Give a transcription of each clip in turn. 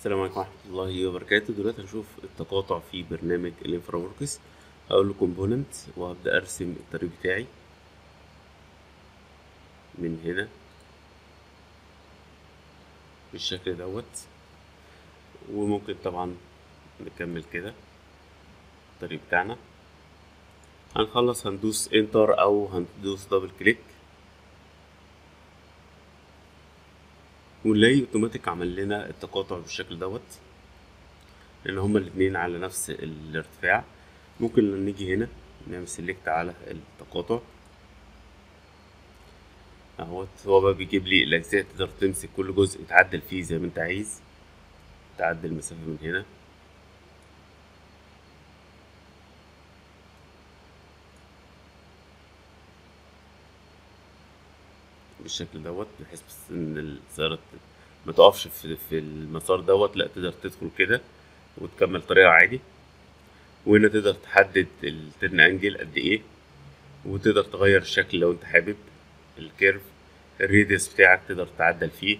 السلام عليكم ورحمة الله وبركاته دلوقتي هنشوف التقاطع في برنامج الانفراوركس هقول له كومبوننت وهبدأ ارسم الطريق بتاعي من هنا بالشكل دوت وممكن طبعا نكمل كده الطريق بتاعنا هنخلص هندوس انتر او هندوس دبل كليك ونلاقي اوتوماتيك عمل لنا التقاطع بالشكل دوت لان هما الاتنين على نفس الارتفاع ممكن نيجي هنا نعمل سيلكت على التقاطع اهوت هو بقى بيجيب لي الاجزاء تقدر تمسك كل جزء تعدل فيه زي ما انت عايز تعدل المسافة من هنا بالشكل دوت بحيث بس ان السيارة ما تقفش في, في المسار دوت لا تقدر تدخل كده وتكمل طريقة عادي وهنا تقدر تحدد الترن انجل قد ايه وتقدر تغير الشكل لو انت حابب الكيرف الريديوس بتاعك تقدر تعدل فيه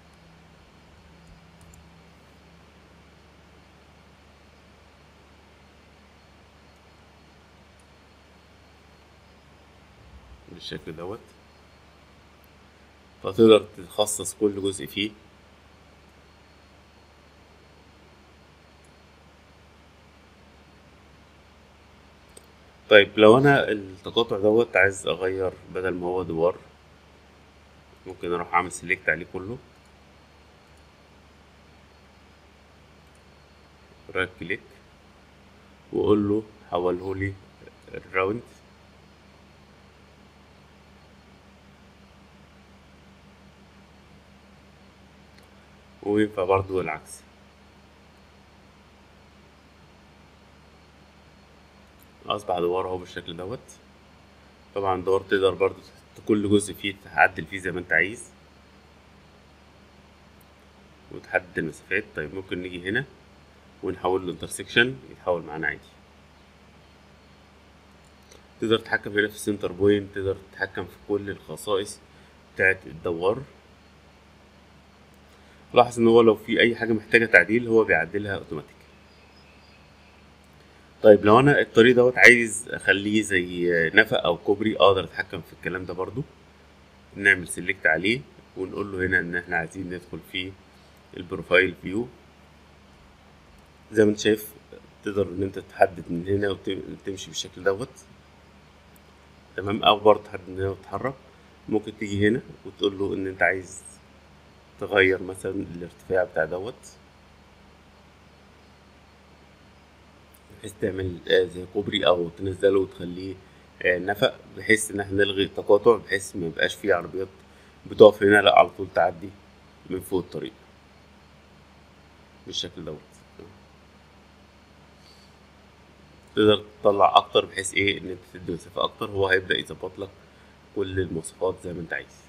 بالشكل دوت فتقدر تخصص كل جزء فيه طيب لو انا التقاطع دوت عايز اغير بدل ما هو دوار ممكن اروح اعمل سيلكت عليه كله رايت كليك واقول له حوله لي الراوند وينفع برضو العكس اصبح دوار اهو بالشكل دوت طبعا دوار تقدر برضو كل جزء فيه تعدل فيه زي ما انت عايز وتحدد المسافات طيب ممكن نيجي هنا ونحول له انترسكشن يتحول معانا عادي تقدر تتحكم هنا في السنتر بوينت تقدر تتحكم في كل الخصائص بتاعت الدوار لاحظ ان هو لو في اي حاجه محتاجه تعديل هو بيعدلها اوتوماتيك طيب لو انا الطريق دوت عايز اخليه زي نفق او كوبري اقدر اتحكم في الكلام ده برضو نعمل سيلكت عليه ونقول له هنا ان احنا عايزين ندخل في البروفايل فيو زي ما انت شايف تقدر ان انت تحدد من هنا وتمشي بالشكل دوت تمام او برضه تحدد من هنا وتتحرك ممكن تيجي هنا وتقول له ان انت عايز تغير مثلا الارتفاع بتاع دوت بحيث تعمل زي كوبري او تنزله وتخليه نفق بحيث ان احنا نلغي التقاطع بحيث ما يبقاش فيه عربيات بتقف هنا لا على طول تعدي من فوق الطريق بالشكل دوت تقدر تطلع اكتر بحيث ايه ان انت تدي مسافة اكتر هو هيبدأ يظبط لك كل المواصفات زي ما انت عايز